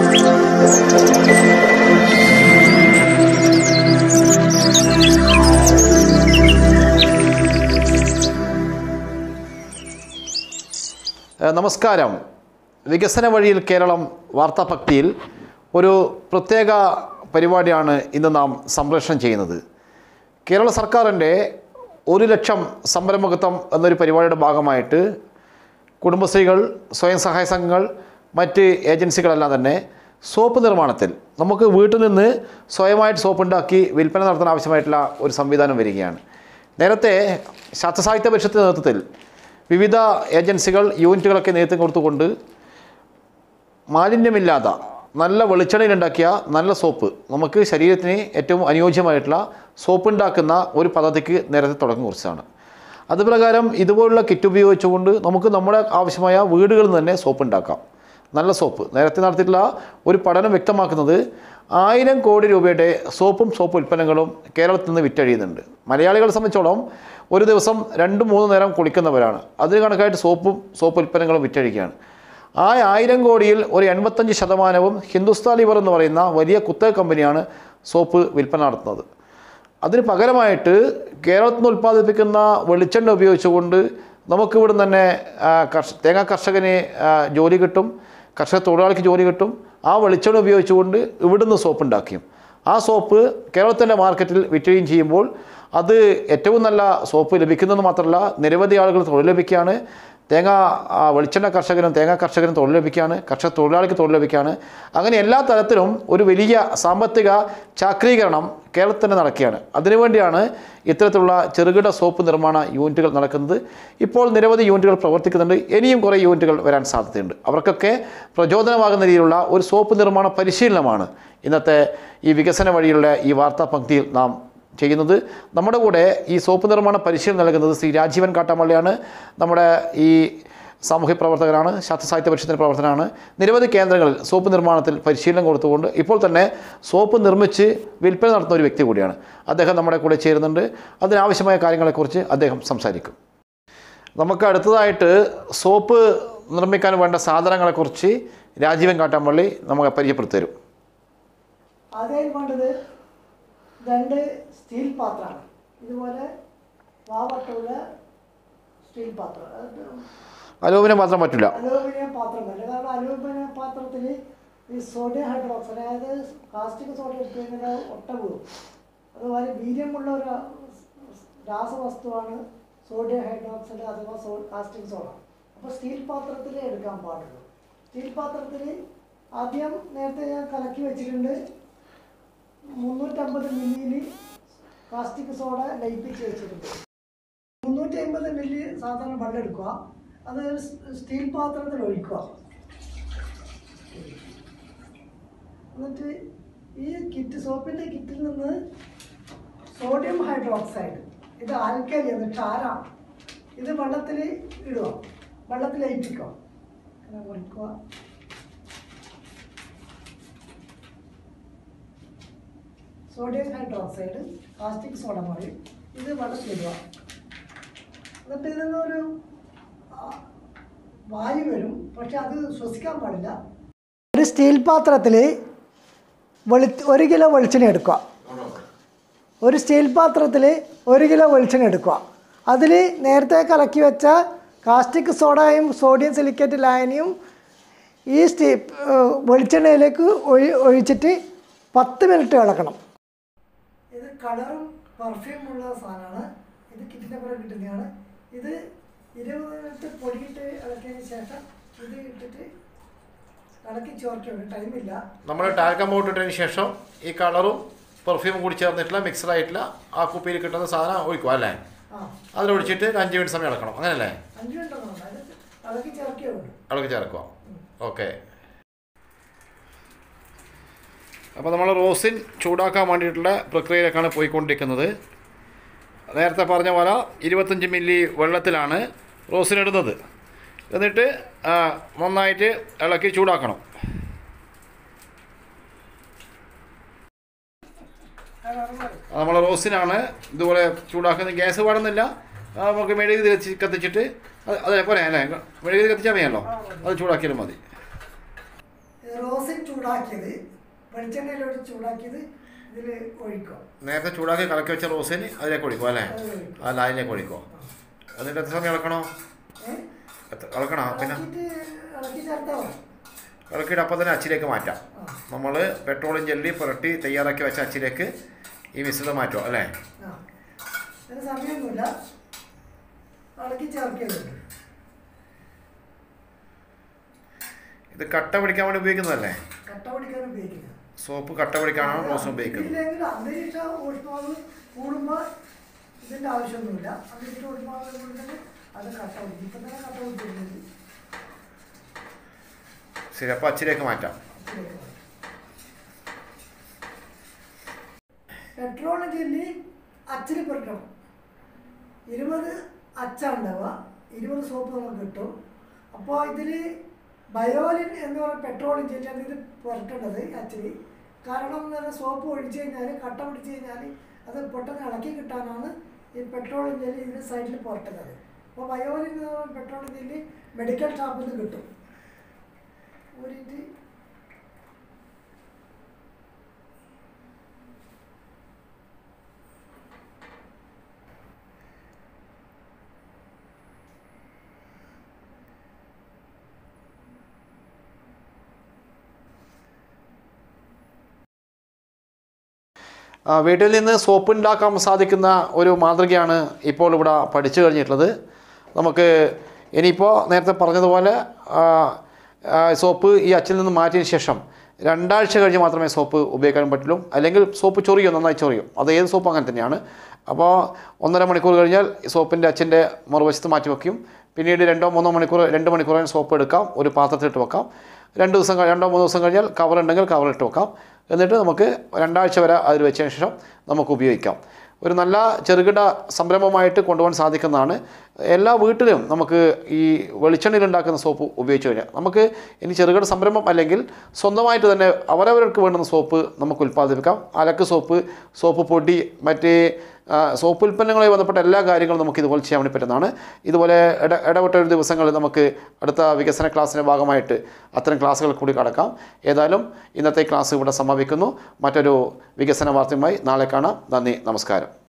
ഏഹ് നമസ്കാരം വികസന വഴിയിൽ കേരളം വാർത്താഭക്തിയിൽ ഒരു പ്രത്യേക പരിപാടിയാണ് ഇന്ന് നാം സംപ്രേഷണം ചെയ്യുന്നത് കേരള സർക്കാരിൻ്റെ ഒരു ലക്ഷം സംരംഭകത്വം എന്നൊരു പരിപാടിയുടെ ഭാഗമായിട്ട് കുടുംബശ്രീകൾ സ്വയം സഹായ സംഘങ്ങൾ മറ്റ് ഏജൻസികളെല്ലാം തന്നെ സോപ്പ് നിർമ്മാണത്തിൽ നമുക്ക് വീട്ടിൽ നിന്ന് സ്വയമായിട്ട് സോപ്പ് ഉണ്ടാക്കി വിൽപ്പന നടത്താൻ ആവശ്യമായിട്ടുള്ള ഒരു സംവിധാനം വരികയാണ് നേരത്തെ ശാസ്ത്രസാഹിത്യ പരിഷത്തിൻ്റെ നേതൃത്വത്തിൽ വിവിധ ഏജൻസികൾ യൂണിറ്റുകളൊക്കെ നേതൃത്വം കൊടുത്തുകൊണ്ട് മാലിന്യമില്ലാത്ത നല്ല വെളിച്ചെണ്ണയിലുണ്ടാക്കിയ നല്ല സോപ്പ് നമുക്ക് ശരീരത്തിന് ഏറ്റവും അനുയോജ്യമായിട്ടുള്ള സോപ്പ് ഉണ്ടാക്കുന്ന ഒരു പദ്ധതിക്ക് നേരത്തെ തുടക്കം കുറിച്ചതാണ് അതുപ്രകാരം ഇതുപോലുള്ള കിറ്റ് ഉപയോഗിച്ചുകൊണ്ട് നമുക്ക് നമ്മുടെ ആവശ്യമായ വീടുകളിൽ നിന്ന് തന്നെ സോപ്പ് ഉണ്ടാക്കാം നല്ല സോപ്പ് നേരത്തെ നടത്തിയിട്ടുള്ള ഒരു പഠനം വ്യക്തമാക്കുന്നത് ആയിരം കോടി രൂപയുടെ സോപ്പും സോപ്പ് ഉൽപ്പന്നങ്ങളും കേരളത്തിൽ നിന്ന് വിറ്റഴിയുന്നുണ്ട് മലയാളികളെ സംബന്ധിച്ചോളം ഒരു ദിവസം രണ്ട് മൂന്ന് നേരം കുളിക്കുന്നവരാണ് അതിന് കണക്കായിട്ട് സോപ്പും സോപ്പ് ഉൽപ്പന്നങ്ങളും വിറ്റഴിക്കുകയാണ് ആ ആയിരം കോടിയിൽ ഒരു എൺപത്തഞ്ച് ശതമാനവും ഹിന്ദുസ്ഥാൻ ലിവർ എന്ന് പറയുന്ന വലിയ കുത്തക കമ്പനിയാണ് സോപ്പ് വിൽപ്പന നടത്തുന്നത് അതിന് പകരമായിട്ട് കേരളത്തിൽ നിന്ന് ഉൽപ്പാദിപ്പിക്കുന്ന വെളിച്ചെണ്ണ ഉപയോഗിച്ചുകൊണ്ട് നമുക്ക് ഇവിടെ തന്നെ ആ, കർഷ തേങ്ങാ കർഷകന് ആ, ജോലി കിട്ടും കർഷക തൊഴിലാളിക്ക് ജോലി കിട്ടും ആ വെളിച്ചെണ്ണ ഉപയോഗിച്ചുകൊണ്ട് ഇവിടുന്ന് സോപ്പ് ഉണ്ടാക്കിയും ആ സോപ്പ് കേരളത്തിൻ്റെ മാർക്കറ്റിൽ വിറ്റുകയും ചെയ്യുമ്പോൾ അത് ഏറ്റവും നല്ല സോപ്പ് ലഭിക്കുന്നത് മാത്രമല്ല നിരവധി ആളുകൾ തൊഴിൽ ലഭിക്കുകയാണ് തേങ്ങ ആ, വെളിച്ചെണ്ണ കർഷകനും തേങ്ങ കർഷകനും തൊഴിൽ ലഭിക്കുകയാണ് കർഷക തൊഴിലാളിക്ക് തൊഴിൽ ലഭിക്കുകയാണ് അങ്ങനെ എല്ലാ തരത്തിലും ഒരു വലിയ സാമ്പത്തിക ചാക്രീകരണം കേരളത്തിൽ തന്നെ നടക്കുകയാണ് അതിനുവേണ്ടിയാണ് ഇത്തരത്തിലുള്ള ചെറുകിട സോപ്പ് നിർമ്മാണ യൂണിറ്റുകൾ നടക്കുന്നത് ഇപ്പോൾ നിരവധി യൂണിറ്റുകൾ പ്രവർത്തിക്കുന്നുണ്ട് ഇനിയും കുറേ യൂണിറ്റുകൾ വരാൻ സാധ്യതയുണ്ട് അവർക്കൊക്കെ പ്രചോദനമാകുന്ന രീതിയിലുള്ള ഒരു സോപ്പ് നിർമ്മാണ പരിശീലനമാണ് ഇന്നത്തെ ഈ വികസന വഴിയുള്ള ഈ വാർത്താ പങ്ക്തിയിൽ നാം ചെയ്യുന്നത് നമ്മുടെ കൂടെ ഈ സോപ്പ് നിർമ്മാണ പരിശീലനം നൽകുന്നത് ശ്രീ രാജീവൻ കാട്ടാമള്ളിയാണ് നമ്മുടെ ഈ സാമൂഹ്യ പ്രവർത്തകനാണ് ശാസ്ത്ര സാഹിത്യ പരിഷത്തിൻ്റെ പ്രവർത്തനമാണ് നിരവധി കേന്ദ്രങ്ങളിൽ സോപ്പ് നിർമ്മാണത്തിൽ പരിശീലനം കൊടുത്തുകൊണ്ട് ഇപ്പോൾ തന്നെ സോപ്പ് നിർമ്മിച്ച് വിൽപ്പന നടത്തുന്ന ഒരു വ്യക്തി കൂടിയാണ് അദ്ദേഹം നമ്മുടെ കൂടെ ചേരുന്നുണ്ട് അതിനാവശ്യമായ കാര്യങ്ങളെക്കുറിച്ച് അദ്ദേഹം സംസാരിക്കും നമുക്ക് അടുത്തതായിട്ട് സോപ്പ് നിർമ്മിക്കാൻ വേണ്ട സാധനങ്ങളെക്കുറിച്ച് രാജീവൻ കാട്ടാമ്പള്ളി നമുക്ക് പരിചയപ്പെടുത്തി തരും ആദ്യമായി വേണ്ടത് രണ്ട് സ്റ്റീൽ പാത്രമാണ് ഇതുപോലെ വാവട്ടുള്ള സ്റ്റീൽ പാത്രം അത് അലൂമിനിയം മാത്രം പറ്റില്ല അലൂമിനിയം പാത്രമല്ല കാരണം അലൂമിനിയം പാത്രത്തിൽ ഈ സോഡിയം ഹൈഡ്രോക്സൈഡ് അതായത് പ്ലാസ്റ്റിക് സോഡ ഇട്ട് കഴിഞ്ഞാൽ ഒട്ട വീഴും അതുപോലെ വീര്യമുള്ള ഒരു രാസവസ്തുവാണ് സോഡിയം ഹൈഡ്രോക്സൈഡ് അഥവാ സോ പ്ലാസ്റ്റിക് സോഡ അപ്പോൾ സ്റ്റീൽ പാത്രത്തിൽ എടുക്കാൻ പാടുള്ളൂ സ്റ്റീൽ പാത്രത്തിൽ ആദ്യം നേരത്തെ ഞാൻ കലക്കി വെച്ചിട്ടുണ്ട് മുന്നൂറ്റമ്പത് മില്ലിയിൽ പ്ലാസ്റ്റിക് സോഡ ലയിപ്പിച്ച് വെച്ചിട്ടുണ്ട് മുന്നൂറ്റി അമ്പത് മില്ലി സാധാരണ വെള്ളം എടുക്കുക അത് ഒരു സ് സ്റ്റീൽ പാത്രത്തിൽ ഒഴിക്കുക എന്നിട്ട് ഈ കിറ്റ് സോപ്പിൻ്റെ കിറ്റിൽ നിന്ന് സോഡിയം ഹൈഡ്രോക്സൈഡ് ഇത് ആൽക്കലി എന്ന് ക്ഷാരാണ് ഇത് വെള്ളത്തിൽ ഇടുക വെള്ളത്തിൽ ലയിപ്പിക്കുക അങ്ങനെ കുറിക്കുക സോഡിയം ഹൈഡ്രോക്സൈഡ് പ്ലാസ്റ്റിക് സോഡ പറയും ഇത് വെള്ളത്തിലിടുക എന്നിട്ട് ഇതിൽ നിന്നൊരു ആ, വായു വരും പക്ഷെ അത് ശ്വസിക്കാൻ പാടില്ല ഒരു സ്റ്റീൽ പാത്രത്തിൽ വെളി ഒരു കിലോ വെളിച്ചെണ്ണ എടുക്കുക ഒരു സ്റ്റീൽ പാത്രത്തിൽ ഒരു കിലോ വെളിച്ചെണ്ണ എടുക്കുക അതിൽ നേരത്തെ കലക്കി വെച്ച കാസ്റ്റിക് സോഡയും സോഡിയം സിലിക്കേറ്റ് ലായനിയും ഈ സ്റ്റീ ഏഹ് വെളിച്ചെണ്ണയിലേക്ക് ഒഴി ഒഴിച്ചിട്ട് പത്ത് മിനിറ്റ് ഇളക്കണം ഇത് കളറും പെർഫ്യൂം ഉള്ള സാധനമാണ് ഇത് കിറ്റിൻ്റെ പുറം കിട്ടുന്നതാണ് ഇത് ഇരുപത് മിനിറ്റ് പൊടിയിട്ട് ഇളക്കിയതിന് ശേഷം ഇത് ഇട്ടിട്ട് ഇളക്കി ചോർക്കുണ്ട് ടൈമില്ല നമ്മൾ ടാൽക്കം പൗഡർ ശേഷം ഈ കളറും പെർഫ്യൂമും കൂടി ചേർന്നിട്ടുള്ള മിക്സഡ് ആയിട്ടുള്ള ആ കുപ്പിയിൽ കിട്ടുന്ന സാധനം ഒഴിക്കുക അല്ലേ ആ അതിലൊഴിച്ചിട്ട് ഒരു അഞ്ച് മിനിറ്റ് സമയം ഇളക്കണം അങ്ങനല്ലേ അഞ്ച് മിനിറ്റ് ഒന്നും അത് ഇളക്കി ചേർക്കുന്നുണ്ട് ഇളക്കി ചേർക്കുക ഓക്കെ അപ്പോൾ നമ്മൾ റോസിൻ ചൂടാക്കാൻ വേണ്ടിയിട്ടുള്ള പ്രക്രിയയിലേക്കാണ് പോയിക്കൊണ്ടിരിക്കുന്നത് നേരത്തെ പറഞ്ഞ പോലെ ഇരുപത്തഞ്ച് മില്ലി വെള്ളത്തിലാണ് റോസിൻ ഇടുന്നത് എന്നിട്ട് ആ, നന്നായിട്ട് ഇളക്കി ചൂടാക്കണം നമ്മൾ റോസിനാണ് ഇതുപോലെ ചൂടാക്കുന്നത് ഗ്യാസ് പാടുന്നില്ല ആ, നമുക്ക് മെഴുകുതി കത്തി കത്തിച്ചിട്ട് അത് അതേ പോരെ അല്ലേ മെഴുകുതി കത്തിച്ചാൽ മതിയല്ലോ അത് ചൂടാക്കിയാലും മതി റോസിൻ ചൂടാക്കിയത് വെളിച്ചെണ്ണയിലോട്ട് ചൂടാക്കിയത് ഇതിൽ ഒഴിക്കുക നേരത്തെ ചൂടാക്കി കലക്കി വെച്ച റോസിന് അതിലേക്ക് ഒഴിക്കും അല്ലേ അത് ഒഴിക്കും ആ ലായനിലേക്ക് ഒഴിക്കും എന്നിട്ട് എത്ര സമയം ഇളക്കണോ ഏ? എത്ര ഇളക്കണോ പിന്നെ ഇളക്കിയിട്ട് ഇളക്കി ചേർത്താൽ മതി ഇളക്കിയിട്ട് അപ്പം തന്നെ അച്ചിലേക്ക് മാറ്റാം ആ നമ്മൾ പെട്രോളും ജെല്ലി പുരട്ടി തയ്യാറാക്കി വെച്ച അച്ചിലേക്ക് ഈ മിശ്രിതം മാറ്റുമോ അല്ലേ ആ അതിന് സമയമൊന്നുമില്ല ഇളക്കി ചേർക്കുന്നുണ്ട് ഇത് കട്ട പിടിക്കാൻ വേണ്ടി ഉപയോഗിക്കുന്നതല്ലേ കട്ട പിടിക്കാൻ ഉപയോഗിക്കുന്നത് സോപ്പ് കട്ട പിടിക്കാനാണ് റോസ് ഉപയോഗിക്കുന്നത് ഇല്ലെങ്കിൽ അന്തരീക്ഷ ഊഷ്മാവ് കൂടുമ്പോൾ ഇതിൻ്റെ ആവശ്യമൊന്നുമില്ല അന്തരീക്ഷ ഊഷ്മാവ് കൂടുന്നത് അത് കട്ട പിടിക്കും ഇപ്പം തന്നെ കട്ട പിടിച്ചിട്ടുണ്ട് ശരി അപ്പോൾ അച്ചിലേക്ക് മാറ്റാം പെട്രോൾ ജെല്ലി അച്ചിൽ പുരട്ടണം ഇരുപത് അച്ചുണ്ടാവുക ഇരുപത് സോപ്പ് നമുക്ക് കിട്ടും അപ്പോൾ ഇതിൽ ബയോലിൻ എന്ന് പറയുന്ന പെട്രോളിയം ജെല്ലിയാണ് ഇത് പുരട്ടേണ്ടത് അച്ചിൽ കാരണം എന്ന് പറഞ്ഞാൽ സോപ്പ് ഒഴിച്ച് കഴിഞ്ഞാൽ കട്ട പിടിച്ച് കഴിഞ്ഞാൽ അത് പെട്ടെന്ന് ഇളക്കി കിട്ടാനാണ് ഈ പെട്രോളിയം ജെല്ലി ഇതിന് സൈഡിൽ പുരട്ടുന്നത് അപ്പോൾ ബയോലിൻ എന്ന് പറയുന്ന പെട്രോളിയം ജെല്ലി മെഡിക്കൽ ഷോപ്പിൽ നിന്ന് കിട്ടും ഊരിയിട്ട് ആ, വീട്ടിൽ നിന്ന് സോപ്പ് ഉണ്ടാക്കാൻ സാധിക്കുന്ന ഒരു മാതൃകയാണ് ഇപ്പോൾ ഇവിടെ പഠിച്ചു കഴിഞ്ഞിട്ടുള്ളത് നമുക്ക് ഇനിയിപ്പോൾ നേരത്തെ പറഞ്ഞതുപോലെ ആ, ആ, സോപ്പ് ഈ അച്ചിൽ നിന്ന് മാറ്റിയതിന് ശേഷം രണ്ടാഴ്ച കഴിഞ്ഞ് മാത്രമേ സോപ്പ് ഉപയോഗിക്കാൻ പറ്റുള്ളൂ അല്ലെങ്കിൽ സോപ്പ് ചൊറിയും നന്നായി ചൊറിയും അത് ഏത് സോപ്പ് അങ്ങനെ തന്നെയാണ് അപ്പോൾ ഒന്നര മണിക്കൂർ കഴിഞ്ഞാൽ ഈ സോപ്പിൻ്റെ അച്ചിൻ്റെ മറുവശത്ത് മാറ്റി വയ്ക്കും പിന്നീട് രണ്ടോ മൂന്നോ മണിക്കൂർ രണ്ട് മണിക്കൂർ കഴിഞ്ഞ് സോപ്പ് എടുക്കാം ഒരു പാത്രത്തിലിട്ട് വെക്കാം രണ്ട് ദിവസം കഴി- രണ്ടോ മൂന്നോ ദിവസം കഴിഞ്ഞാൽ കവർ ഉണ്ടെങ്കിൽ കവറിട്ട് വെക്കാം എന്നിട്ട് നമുക്ക് രണ്ടാഴ്ച വരെ അതിൽ വെച്ചതിന് ശേഷം നമുക്ക് ഉപയോഗിക്കാം ഒരു നല്ല ചെറുകിട സംരംഭമായിട്ട് കൊണ്ടുപോകാൻ സാധിക്കുന്നതാണ് എല്ലാ വീട്ടിലും നമുക്ക് ഈ വെളിച്ചെണ്ണയിൽ ഉണ്ടാക്കുന്ന സോപ്പ് ഉപയോഗിച്ച് കഴിഞ്ഞാൽ നമുക്ക് ഇനി ചെറുകിട സംരംഭം അല്ലെങ്കിൽ സ്വന്തമായിട്ട് തന്നെ അവരവർക്ക് വേണ്ടുന്ന സോപ്പ് നമുക്ക് ഉൽപ്പാദിപ്പിക്കാം അലക്ക് സോപ്പ് സോപ്പ് പൊടി മറ്റേ ആ, സോപ്പ് ഉൽപ്പന്നങ്ങളുമായി ബന്ധപ്പെട്ട എല്ലാ കാര്യങ്ങളും നമുക്ക് ഇതുപോലെ ചെയ്യാൻ വേണ്ടി പറ്റുന്നതാണ് ഇതുപോലെ ഇട ഇടവിട്ട ഒരു ദിവസങ്ങളിൽ നമുക്ക് അടുത്ത വികസന ക്ലാസ്സിൻ്റെ ഭാഗമായിട്ട് അത്തരം ക്ലാസ്സുകൾ കൂടി കടക്കാം ഏതായാലും ഇന്നത്തെ ക്ലാസ് ഇവിടെ സമാപിക്കുന്നു മറ്റൊരു വികസന വാർത്തയുമായി നാളെ കാണാം നന്ദി നമസ്കാരം